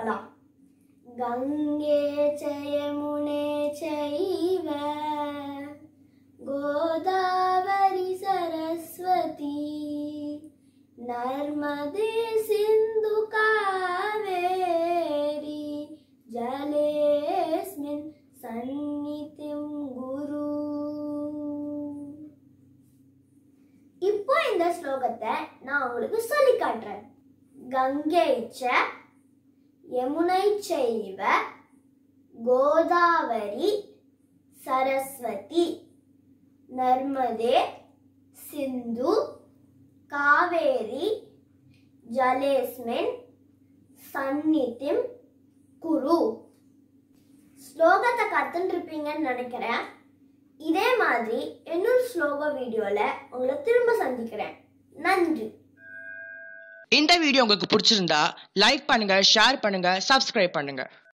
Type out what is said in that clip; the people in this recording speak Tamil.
பார்க்கலாம் கங்கே ஜெயமுனே செய்வ கோதாவரி சரஸ்வதி நர்மதே சிந்து காவேரி ஜலேஸ்மின் சந்நிதிம் குரு இப்போ இந்த ஸ்லோகத்தை நான் உங்களுக்கு சொல்லி காட்டுறேன் கங்கை ச யமுனை செய்வ கோதாவரி சரஸ்வதி நர்மதே சிந்து காவேரி ஜலேஸ்மின் சந்நிதிம் குரு ஸ்லோகத்தை கத்துருப்பீங்கன்னு நினைக்கிறேன் இதே மாதிரி இன்னொரு ஸ்லோக வீடியோல உங்களை திரும்ப சந்திக்கிறேன் நன்றி இந்த வீடியோ உங்களுக்கு பிடிச்சிருந்தா லைக் பண்ணுங்க ஷேர் பண்ணுங்க சப்ஸ்கிரைப் பண்ணுங்க